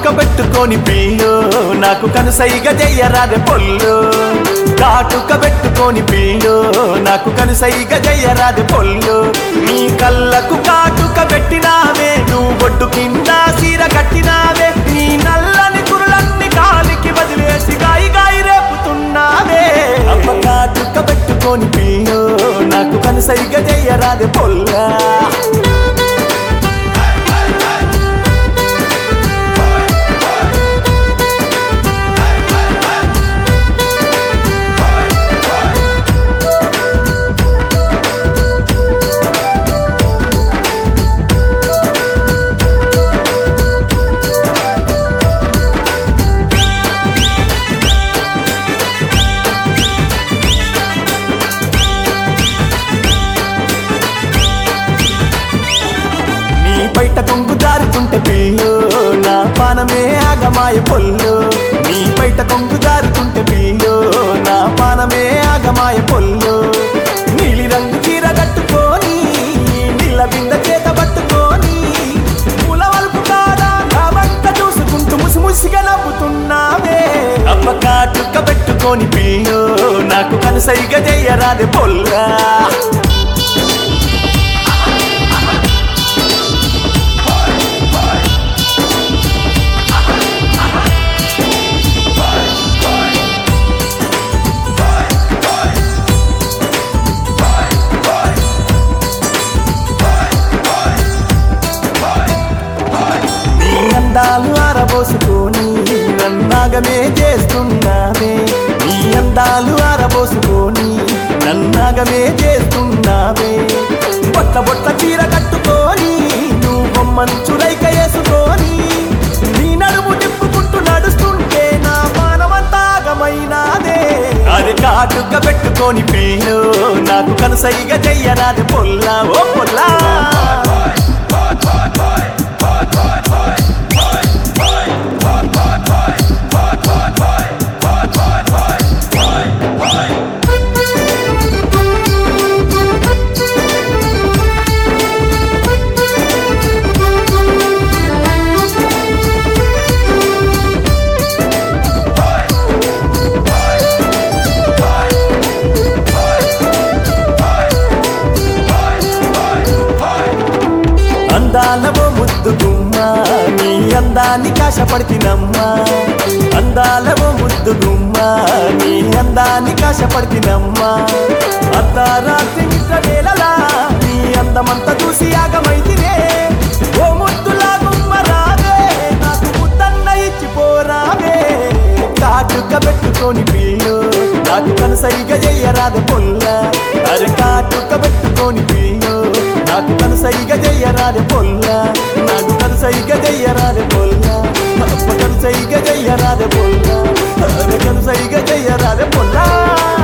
కాటుక పెట్టుకొని పిల్లు నాకు కనుసైగ జయ్యరాదే పొల్లు కాటుక పెట్టుకొని పిల్లు నాకు కనుసైగ జయ్యరాదే పొల్లు నీ కళ్ళకు కాటుక పెట్టినావే నువ్వు బొట్టు కింద సీర కట్టినావే నీ నల్లని కురులన్నీ కాలికి వదిలేసి గాయి గాయి రేపుతున్నావే అమ్మ కాటుక పెట్టుకొని పిల్లు నాకు కనుసైగ జయ్యరాదే పొల్లా నీ బయట కొంగు జారుతుంటే పిల్లు నా పానమే ఆగమాయ పొల్లు నీ బయట కొంగు జారుతుంటే పిల్లు నా పానమే ఆగమాయ పొల్లు నీలి రంగు చీర కట్టుకొని నీళ్ళ బింద చేత పట్టుకొని పూల వలుపు కాడా నా వంక చూసుకుంటూ ముసి ముసిగా నవ్వుతున్నావే అమ్మ కాటుక పెట్టుకొని పిల్లు నాకు కనుసైగా చెయ్యరాదే పొల్లా నీ అందాలు ఆరబోసుకొని నన్నాగమే చేస్తున్నావే నీ అందాలు ఆరబోసుకొని నన్నాగమే చేస్తున్నావే బొట్ల బొట్ల చీర కట్టుకొని నువ్వు బొమ్మంచు రైక వేసుకొని నీ నడుము తిప్పుకుంటూ నడుస్తుంటే నా మానవంతాగమైనాదే అది కాటుక పెట్టుకొని పీను నాకు కనుసైగా చెయ్యరాది పొల్లా ఓ పొల్లా అందాలవో ముద్దు గుమ్మ నీ అందాన్ని కాశపడితినమ్మా అందాలవో ముద్దు గుమ్మ నీ అందాన్ని కాశపడితినమ్మా అర్ధరాత్రి నిద్ర వేళలా నీ అందమంతా చూసి ఆగమైతినే ఓ ముద్దులా గుమ్మ రావే నాకు ముద్దన్న ఇచ్చిపోరావే కాటుక పెట్టుకొని పిల్లు నాకు కనసైగా చెయ్యరాదు పొల్ల అరే కాటుక పెట్టుకొని పిల్లు నాకు కనసైగా చెయ్యరాదు పొల్ల నాకు కనసైగా చెయ్యరాదు పొల్ల అప్ప కనసైగా చెయ్యరాదు పొల్ల అరే కనసైగా చెయ్యరాదు పొల్ల